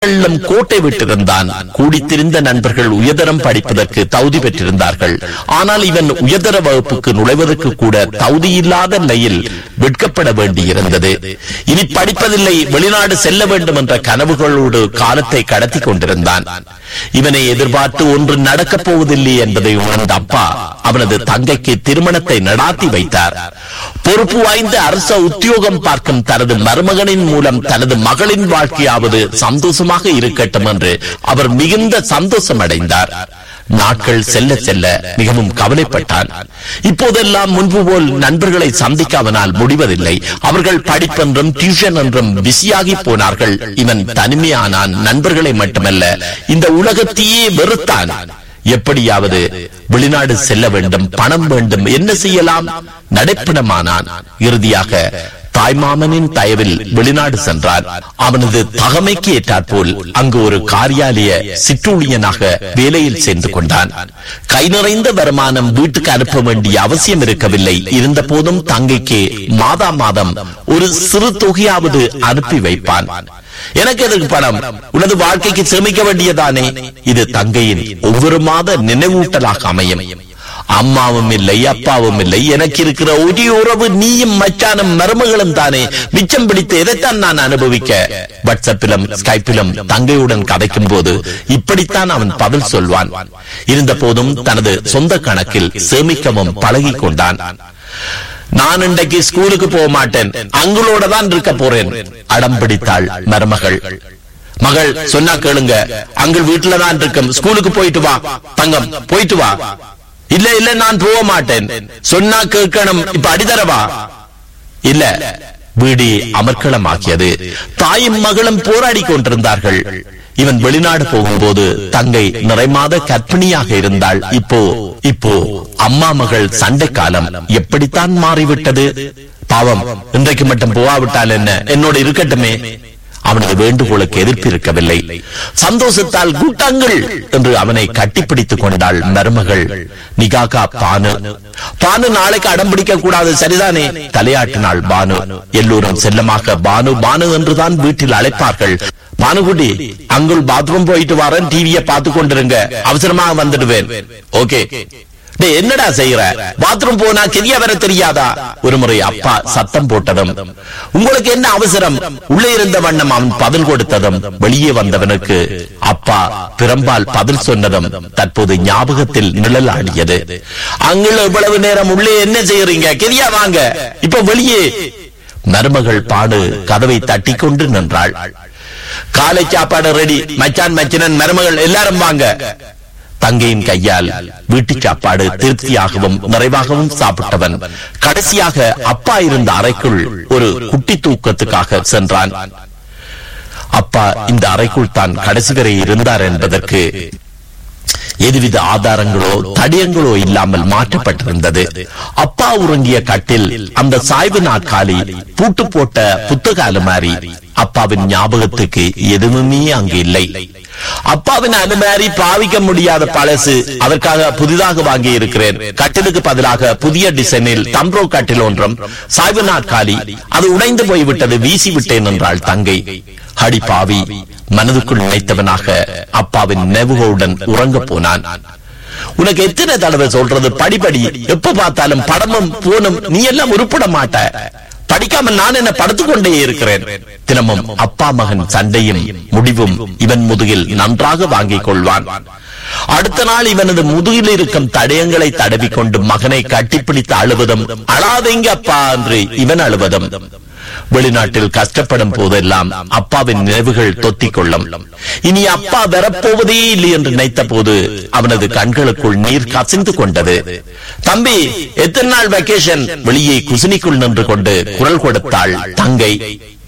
வீடுகளிலும் கோட்டை விட்டிருந்தான் கூடித்திருந்த நண்பர்கள் உயர்தரம் படிப்பதற்கு தகுதி பெற்றிருந்தார்கள் ஆனால் இவன் உயர்தர வகுப்புக்கு நுழைவதற்கு கூட தகுதி இல்லாத நிலையில் வெட்கப்பட வேண்டியிருந்தது இனி படிப்பதில்லை வெளிநாடு செல்ல வேண்டும் என்ற கனவுகளோடு காலத்தை கடத்தி கொண்டிருந்தான் இவனை எதிர்பார்த்து ஒன்று நடக்கப் போவதில்லை என்பதை உணர்ந்த அப்பா அவனது தங்கைக்கு திருமணத்தை நடாத்தி வைத்தார் பொறுப்பு வாய்ந்த அரச உத்தியோகம் பார்க்கும் தனது மருமகனின் மூலம் தனது மகளின் வாழ்க்கையாவது சந்தோஷமாக இருக்கட்டும் என்று அவர் மிகுந்த சந்தோஷம் அடைந்தார் நாட்கள் செல்ல செல்ல மிகவும் கவலைப்பட்டான் இப்போதெல்லாம் முன்பு போல் நண்பர்களை சந்திக்க அவனால் முடிவதில்லை அவர்கள் படிப்பென்றும் டியூஷன் என்றும் பிஸியாகி போனார்கள் இவன் தனிமையானான் நண்பர்களை மட்டுமல்ல இந்த உலகத்தையே வெறுத்தான் எப்படியாவது வெளிநாடு செல்ல வேண்டும் பணம் வேண்டும் என்ன செய்யலாம் நடைப்பணமானான் இறுதியாக தாய்மாமனின் தயவில் வெளிநாடு சென்றான் அவனது தகமைக்கு ஏற்றாற்போல் அங்கு ஒரு காரியாலய சிற்றூழியனாக வேலையில் சேர்ந்து கொண்டான் கை நிறைந்த வருமானம் வீட்டுக்கு அனுப்ப வேண்டிய அவசியம் இருக்கவில்லை இருந்த போதும் தங்கைக்கு மாதா மாதம் ஒரு சிறு தொகையாவது அனுப்பி வைப்பான் எனக்கு எதற்கு பணம் உனது வாழ்க்கைக்கு சேமிக்க வேண்டியதானே இது தங்கையின் ஒவ்வொரு மாத நினைவூட்டலாக அமையும் அம்மாவும் இல்லை அப்பாவும் இல்லை எனக்கு இருக்கிற ஒரே உறவு நீயும் மச்சானும் மருமகளும் தானே மிச்சம் பிடித்து எதைத்தான் நான் அனுபவிக்க வாட்ஸ்அப்பிலும் ஸ்கைப்பிலும் தங்கையுடன் கதைக்கும் போது இப்படித்தான் அவன் பதில் சொல்வான் இருந்த போதும் தனது சொந்த கணக்கில் சேமிக்கவும் பழகிக் கொண்டான் நான் இன்றைக்கு ஸ்கூலுக்கு போக மாட்டேன் அங்களோட தான் இருக்க போறேன் அடம் பிடித்தாள் மருமகள் மகள் சொன்னா கேளுங்க அங்கள் வீட்டுல தான் இருக்கும் ஸ்கூலுக்கு போயிட்டு வா தங்கம் போயிட்டு வா இல்ல இல்ல நான் போக மாட்டேன் சொன்னா கேட்கணும் இப்ப அடிதரவா இல்ல வீடு அமர்க்களமாக்கியது தாயும் மகளும் போராடி கொண்டிருந்தார்கள் இவன் வெளிநாடு போகும்போது தங்கை நிறைமாத கற்பிணியாக இருந்தாள் இப்போ இப்போ அம்மா மகள் சண்டை காலம் எப்படித்தான் மாறிவிட்டது பாவம் இன்றைக்கு மட்டும் போகாவிட்டால் என்ன என்னோட இருக்கட்டுமே அவனது வேண்டுகோளுக்கு எதிர்ப்பு இருக்கவில்லை சந்தோஷத்தால் கூட்டாங்கள் என்று அவனை கட்டிப்பிடித்துக் கொண்டாள் மருமகள் நிகாகா பானு பானு நாளைக்கு அடம் பிடிக்க கூடாது சரிதானே தலையாட்டினாள் பானு எல்லோரும் செல்லமாக பானு பானு என்றுதான் வீட்டில் அழைப்பார்கள் பானுகுட்டி அங்குள் பாத்ரூம் போயிட்டு வரேன் டிவியை பார்த்து கொண்டிருங்க அவசரமாக வந்துடுவேன் ஓகே டேய், என்னடா செய்யற பாத்ரூம் போனா கெதியா வர தெரியாதா ஒரு முறை அப்பா சத்தம் போட்டதும் உங்களுக்கு என்ன அவசரம் உள்ளே இருந்த வண்ணம் அவன் பதில் கொடுத்ததும் வெளியே வந்தவனுக்கு அப்பா பிறம்பால் பதில் சொன்னதும் தற்போது ஞாபகத்தில் நிழலாடியது அங்குள்ள இவ்வளவு நேரம் உள்ளே என்ன செய்யறீங்க கெதியா வாங்க இப்ப வெளியே மருமகள் பாடு கதவை தட்டி கொண்டு நின்றாள் காலை சாப்பாடு ரெடி மச்சான் மச்சினன் மருமகள் எல்லாரும் வாங்க தங்கையின் கையால் வீட்டு சாப்பாடு திருப்தியாகவும் நிறைவாகவும் சாப்பிட்டவன் கடைசியாக அப்பா இருந்த அறைக்குள் ஒரு குட்டி தூக்கத்துக்காக சென்றான் அப்பா இந்த அறைக்குள் தான் கடைசி வரை இருந்தார் என்பதற்கு எதுவித ஆதாரங்களோ தடயங்களோ இல்லாமல் மாற்றப்பட்டிருந்தது அப்பா உறங்கிய கட்டில் அந்த சாய்வு நாற்காலி பூட்டு போட்ட புத்தக அலுமாரி அப்பாவின் ஞாபகத்துக்கு எதுவுமே அங்கு இல்லை அப்பாவின் அலுமாரி பாவிக்க முடியாத பழசு அதற்காக புதிதாக வாங்கி இருக்கிறேன் கட்டிலுக்கு பதிலாக புதிய டிசைனில் தம்ப்ரோ கட்டில் ஒன்றும் சாய்வு நாற்காலி அது உடைந்து போய்விட்டது வீசி விட்டேன் என்றாள் தங்கை ஹடி பாவி மனதுக்குள் நினைத்தவனாக அப்பாவின் நினைவுகளுடன் உறங்க போனான் உனக்கு எத்தனை தடவை சொல்றது படிப்படி எப்ப பார்த்தாலும் படமும் போனும் நீ எல்லாம் உருப்பட மாட்ட படிக்காமல் நான் என்ன படுத்துக் கொண்டே இருக்கிறேன் தினமும் அப்பா மகன் சண்டையும் முடிவும் இவன் முதுகில் நன்றாக வாங்கிக் கொள்வான் அடுத்த நாள் இவனது முதுகில் இருக்கும் தடயங்களை தடவிக்கொண்டு மகனை கட்டிப்பிடித்து அழுவதும் அழாதீங்க அப்பா என்று இவன் அழுவதும் வெளிநாட்டில் கஷ்டப்படும் போதெல்லாம் அப்பாவின் நினைவுகள் தொத்திக் கொள்ளும் இனி அப்பா வரப்போவதே இல்லை என்று நினைத்த போது அவனது கண்களுக்குள் நீர் கசிந்து கொண்டது தம்பி எத்தனை நாள் வெக்கேஷன் வெளியே குசினிக்குள் நின்று கொண்டு குரல் கொடுத்தாள் தங்கை